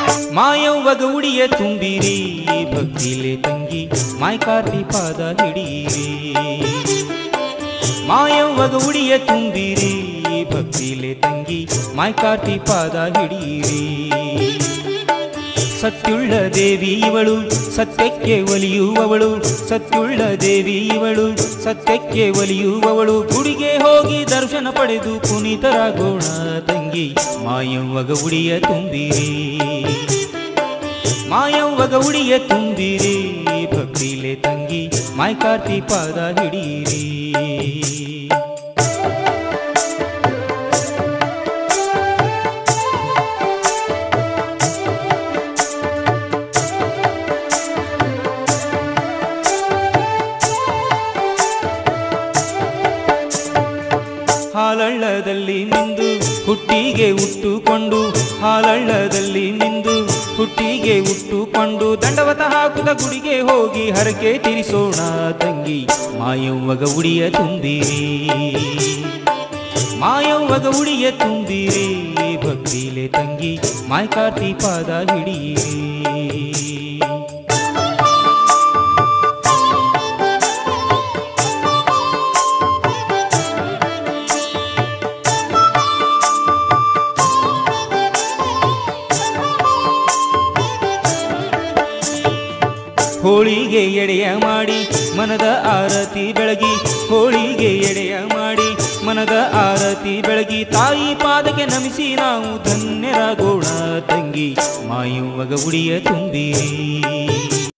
ಮಾಯವ್ವಗ ಉಡಿಯ ತುಂಬಿರಿ ಭಕ್ತಿಲೆ ತಂಗಿ ಮಾಯ್ಕಾರ್ತಿ ಪಾದ ಹಿಡೀರಿ ಮಾಯವ್ವಗ ಉಡಿಯ ತುಂಬಿರಿ ಭಕ್ತಿಲೆ ತಂಗಿ ಮಾಯ್ಕಾರ್ತಿ ಪಾದ ಹಿಡೀರಿ ಸತ್ಯುಳ್ಳ ದೇವಿ ಇವಳು ಸತ್ಯಕ್ಕೆ ಒಲಿಯುವವಳು ಸತ್ಯುಳ್ಳ ದೇವಿ ಇವಳು ಸತ್ಯಕ್ಕೆ ಒಲಿಯುವವಳು ಗುಡಿಗೆ ಹೋಗಿ ದರ್ಶನ ಪಡೆದು ಪುನೀತರಾಗೋಣ ತಂಗಿ ಮಾಯವ್ವಗ ಉಡಿಯ ತುಂಬಿರಿ ಮಾಯವ್ವಗ ಉಡಿಯ ತುಂಬಿರಿ ಭಕ್ತಿಲೆ ತಂಗಿ ಮಾಯ್ಕಾರ್ತಿ ಪಾದ ಹಿಡೀರಿ ಹಾಲಳ್ಳದಲ್ಲಿ ನಿಂದು ಹುಟ್ಟಿಗೆ ಉಟ್ಟುಕೊಂಡು ಹಾಲಳ್ಳದಲ್ಲಿ ನಿಂದು ಹುಟ್ಟಿಗೆ ಉಟ್ಟುಕೊಂಡು ದಂಡವತ ಹಾಕುದ ಗುಡಿಗೆ ಹೋಗಿ ಹರಕೆ ತಿರಿಸೋಣ ತಂಗಿ ಮಾಯವ್ವಗ ಉಡಿಯ ತುಂಬಿರಿ ಮಾಯವ್ವಗ ಉಡಿಯ ತುಂಬಿರಿ ಭಕ್ತಿಲೆ ತಂಗಿ ಮಾಯ್ಕಾರ್ತಿ ಪಾದ ಹಿಡೀರಿ ಹೋಳಿಗೆ ಎಡೆಯ ಮಾಡಿ ಮನದ ಆರತಿ ಬೆಳಗಿ ಹೋಳಿಗೆ ಎಡೆಯ ಮಾಡಿ ಮನದ ಆರತಿ ಬೆಳಗಿ ತಾಯಿ ಪಾದಕ್ಕೆ ನಮಿಸಿ ನಾವು ಧನ್ಯರಾಗೋಣ ತಂಗಿ ಮಾಯುವಗ ಉಡಿಯ ತುಂಬಿರಿ